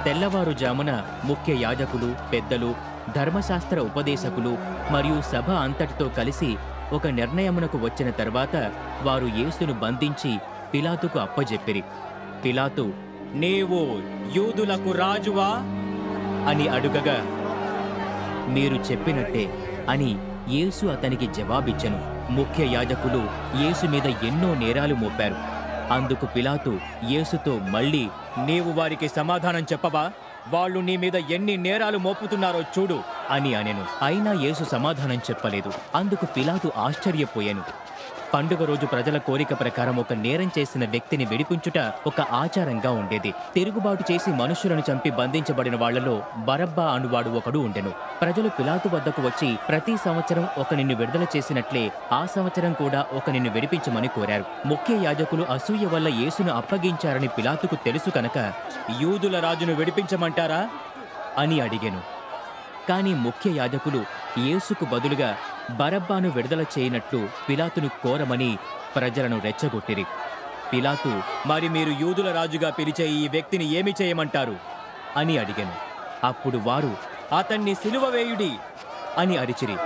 తెల్లవారుజామున ముఖ్య యాజకులు పెద్దలు ధర్మశాస్త్ర ఉపదేశకులు మరియు సభ అంతటితో కలిసి ఒక నిర్ణయమునకు వచ్చిన తర్వాత వారు యేసును బంధించి పిలాతుకు అప్పజెప్పిరి పిలాతు నీవు యూదులకు రాజువా అని అడుగగా మీరు చెప్పినట్టే అని యేసు అతనికి జవాబిచ్చెను ముఖ్య యాజకులు యేసు మీద ఎన్నో నేరాలు మోపారు అందుకు పిలాతు యేసుతో మళ్ళీ నీవు వారికి సమాధానం చెప్పవా వాళ్ళు నీ మీద ఎన్ని నేరాలు మోపుతున్నారో చూడు అని అనెను అయినా యేసు సమాధానం చెప్పలేదు అందుకు పిలాతు ఆశ్చర్యపోయాను పండుగ రోజు ప్రజల కోరిక ప్రకారం ఒక నేరం చేసిన వ్యక్తిని విడిపించుట ఒక ఆచారంగా ఉండేది తిరుగుబాటు చేసి మనుషులను చంపి బంధించబడిన వాళ్లలో బరబ్బా అనువాడు ఒకడు ఉండెను ప్రజలు పిలాతు వద్దకు వచ్చి ప్రతి సంవత్సరం ఒక నిన్ను విడుదల చేసినట్లే ఆ సంవత్సరం కూడా ఒక నిన్ను విడిపించమని కోరారు ముఖ్య యాజకులు అసూయ వల్ల యేసును అప్పగించారని పిలాతుకు తెలుసు కనుక యూదుల రాజును విడిపించమంటారా అని అడిగెను కానీ ముఖ్య యాజకులు యేసుకు బదులుగా బరబ్బాను విడుదల చేయనట్లు పిలాతును కోరమని ప్రజలను రెచ్చగొట్టిరి పిలాతు మరి మీరు యూదుల రాజుగా పిలిచే ఈ వ్యక్తిని ఏమి చేయమంటారు అని అడిగాను అప్పుడు వారు అతన్ని సిలువ వేయుడి అని అరిచిరి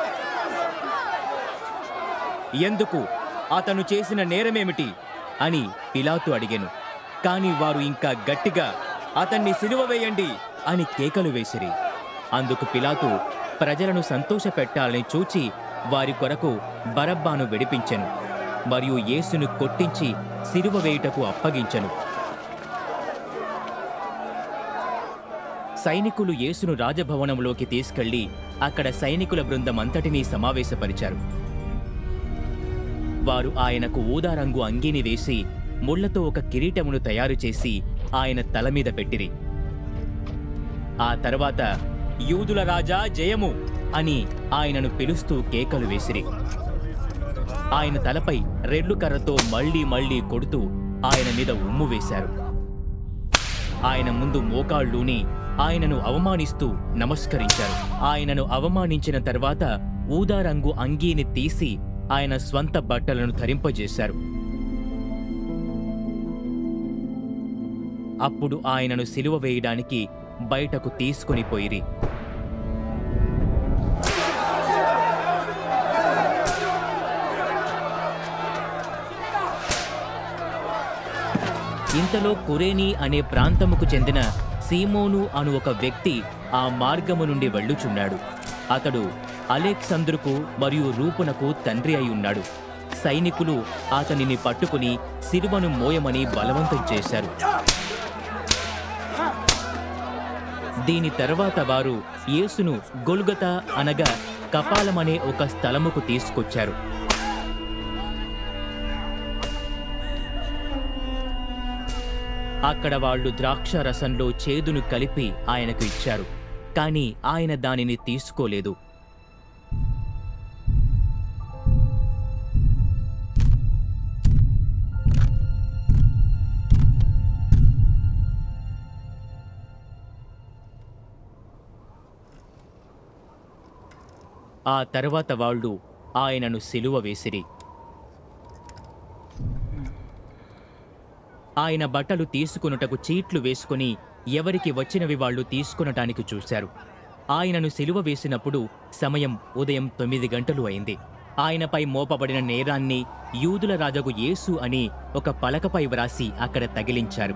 ఎందుకు అతను చేసిన నేరమేమిటి అని పిలాతు అడిగాను కాని వారు ఇంకా గట్టిగా అతన్ని సిలువ వేయండి అని కేకలు వేసిరి అందుకు పిలాతు ప్రజలను సంతోషపెట్టాలని చూచి వారి కొరకు బరబ్బాను విడిపించెను మరియు యేసును కొట్టించి సిలువ వేయుటకు అప్పగించెను సైనికులు యేసును రాజభవనంలోకి తీసుకెళ్లి అక్కడ సైనికుల బృందమంతటినీ సమావేశపరిచారు వారు ఆయనకు ఊదారంగు అంగీని వేసి ముళ్లతో ఒక కిరీటమును తయారు చేసి ఆయన తల మీద పెట్టిరి ఆ తర్వాత యూదుల రాజా జయము అని ఆయనను పిలుస్తూ కేకలు వేసిరి ఆయన తలపై రెల్లు కర్రతో మళ్ళీ మళ్ళీ కొడుతూ ఆయన మీద ఉమ్ము వేశారు ఆయన ముందు మోకాళ్ళూని ఆయనను అవమానిస్తూ నమస్కరించారు ఆయనను అవమానించిన తర్వాత ఊదారంగు అంగీని తీసి ఆయన స్వంత బట్టలను ధరింపజేశారు అప్పుడు ఆయనను సిలువ వేయడానికి బయటకు తీసుకొని పోయిరి ఇంతలో కురేని అనే ప్రాంతముకు చెందిన సీమోను అను ఒక వ్యక్తి ఆ మార్గము నుండి వెళ్ళుచున్నాడు అతడు అలెక్సంద్రుకు మరియు రూపునకు తండ్రి అయి ఉన్నాడు సైనికులు అతనిని పట్టుకుని సిలువను మోయమని బలవంతం చేశారు దీని తర్వాత వారు యేసును గొల్గతా అనగా కపాలమనే ఒక స్థలముకు తీసుకొచ్చారు అక్కడ వాళ్ళు ద్రాక్ష రసంలో చేదును కలిపి ఆయనకు ఇచ్చారు కానీ ఆయన దానిని తీసుకోలేదు ఆ తర్వాత వాళ్ళు ఆయనను సిలువ వేసిరి ఆయన బట్టలు తీసుకొనుటకు చీట్లు వేసుకుని ఎవరికి వచ్చినవి వాళ్ళు తీసుకొనటానికి చూశారు ఆయనను సిలువ వేసినప్పుడు సమయం ఉదయం తొమ్మిది గంటలు అయింది ఆయనపై మోపబడిన నేరాన్ని యూదుల రాజగు యేసు అని ఒక పలకపై వ్రాసి అక్కడ తగిలించారు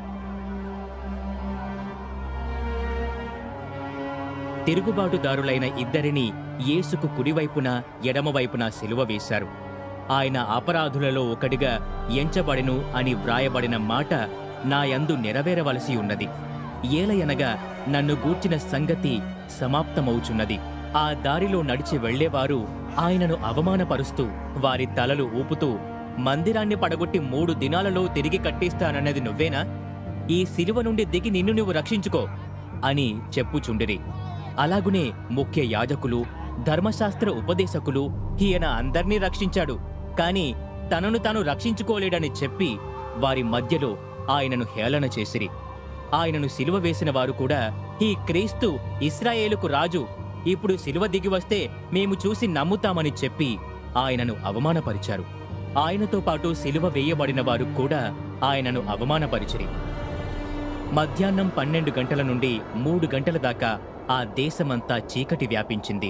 తిరుగుబాటుదారులైన ఇద్దరిని యేసుకు కుడివైపున ఎడమవైపున సిలువ వేశారు ఆయన అపరాధులలో ఒకటిగా ఎంచబడెను అని వ్రాయబడిన మాట నా యందు నెరవేరవలసి ఉన్నది ఏలయనగా నన్ను గూర్చిన సంగతి సమాప్తమవుచున్నది ఆ దారిలో నడిచి వెళ్ళేవారు ఆయనను అవమానపరుస్తూ వారి తలలు ఊపుతూ మందిరాన్ని పడగొట్టి మూడు దినాలలో తిరిగి కట్టిస్తానన్నది నువ్వేనా ఈ శిలువ నుండి దిగి నిన్ను నువ్వు రక్షించుకో అని చెప్పుచుండిరి అలాగునే ముఖ్య యాజకులు ధర్మశాస్త్ర ఉపదేశకులు ఈయన అందర్నీ రక్షించాడు కాని తనను తాను రక్షించుకోలేడని చెప్పి వారి మధ్యలో ఆయనను హేళన చేసిరి ఆయనను సిలువ వేసిన వారు కూడా ఈ క్రీస్తు ఇస్రాయేలుకు రాజు ఇప్పుడు సిలువ దిగి వస్తే మేము చూసి నమ్ముతామని చెప్పి ఆయనను అవమానపరిచారు ఆయనతో పాటు సిలువ వేయబడిన వారు కూడా ఆయనను అవమానపరిచిరి మధ్యాహ్నం పన్నెండు గంటల నుండి మూడు గంటల దాకా ఆ దేశమంతా చీకటి వ్యాపించింది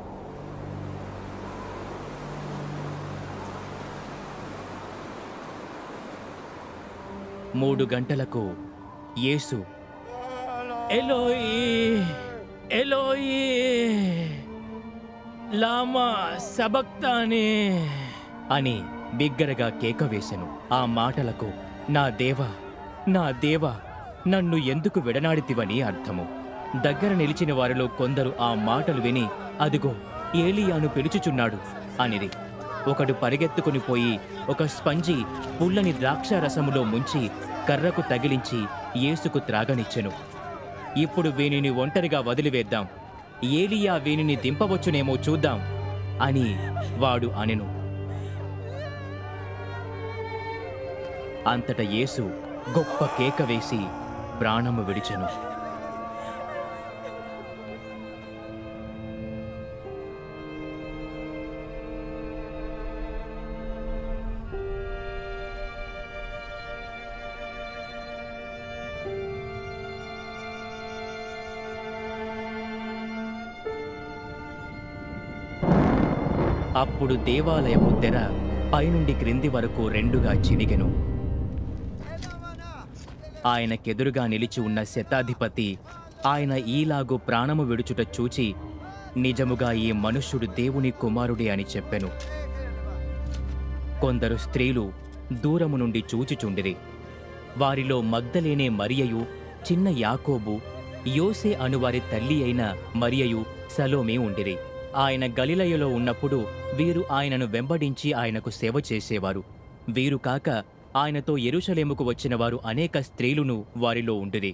మూడు గంటలకు యేసు ఎలోయి ఎలోయి లామా సబక్తానే అని బిగ్గరగా కేక వేసెను ఆ మాటలకు నా దేవా నా దేవా నన్ను ఎందుకు విడనాడితివని అర్థము దగ్గర నిలిచిన వారిలో కొందరు ఆ మాటలు విని అదిగో ఏలియాను పిలుచుచున్నాడు అనిది ఒకడు పరిగెత్తుకుని పోయి ఒక స్పంజి పుల్లని ద్రాక్ష రసములో ముంచి కర్రకు తగిలించి యేసుకు త్రాగనిచ్చెను ఇప్పుడు వీనిని ఒంటరిగా వదిలివేద్దాం ఏలియా వీనిని దింపవచ్చునేమో చూద్దాం అని వాడు అనెను అంతట యేసు గొప్ప కేక వేసి ప్రాణము విడిచెను అప్పుడు దేవాలయపు తెర పైనుండి క్రింది వరకు రెండుగా చినిగెను ఆయనకెదురుగా నిలిచి ఉన్న శతాధిపతి ఆయన ఈలాగు ప్రాణము విడుచుట చూచి నిజముగా ఈ మనుష్యుడు దేవుని కుమారుడే అని చెప్పెను కొందరు స్త్రీలు దూరము నుండి చూచుచుండిరి వారిలో మగ్ధలేనే మరియయు చిన్న యాకోబు యోసే అనువారి తల్లి అయిన మరియయు సలోమే ఉండిరి ఆయన గలిలయలో ఉన్నప్పుడు వీరు ఆయనను వెంబడించి ఆయనకు సేవ చేసేవారు వీరు కాక ఆయనతో ఎరుషలేముకు వచ్చిన వారు అనేక స్త్రీలును వారిలో ఉండిరి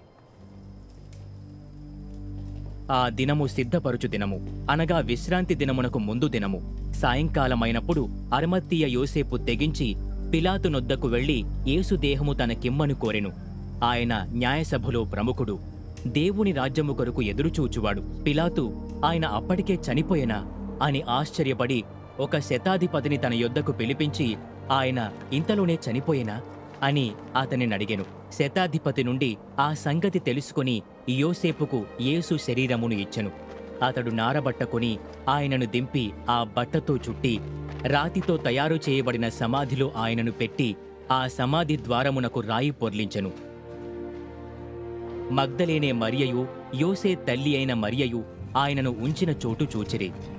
ఆ దినము సిద్ధపరుచు దినము అనగా విశ్రాంతి దినమునకు ముందు దినము సాయంకాలమైనప్పుడు అరమత్తీయ యోసేపు తెగించి పిలాతు నొద్దకు వెళ్లి యేసు దేహము తనకిమ్మను కోరెను ఆయన న్యాయసభలో ప్రముఖుడు దేవుని రాజ్యము కొరకు ఎదురుచూచువాడు పిలాతు ఆయన అప్పటికే చనిపోయెనా అని ఆశ్చర్యపడి ఒక శతాధిపతిని తన యొద్దకు పిలిపించి ఆయన ఇంతలోనే చనిపోయేనా అని అతనిని అడిగెను శతాధిపతి నుండి ఆ సంగతి తెలుసుకుని యోసేపుకు యేసు శరీరమును ఇచ్చెను అతడు నారబట్ట కొని ఆయనను దింపి ఆ బట్టతో చుట్టి రాతితో తయారు చేయబడిన సమాధిలో ఆయనను పెట్టి ఆ సమాధి ద్వారమునకు రాయి పొర్లించెను మగ్ధలేనే మరియయు యోసే తల్లి అయిన మరియయు ఆయనను ఉంచిన చోటు చూచిరి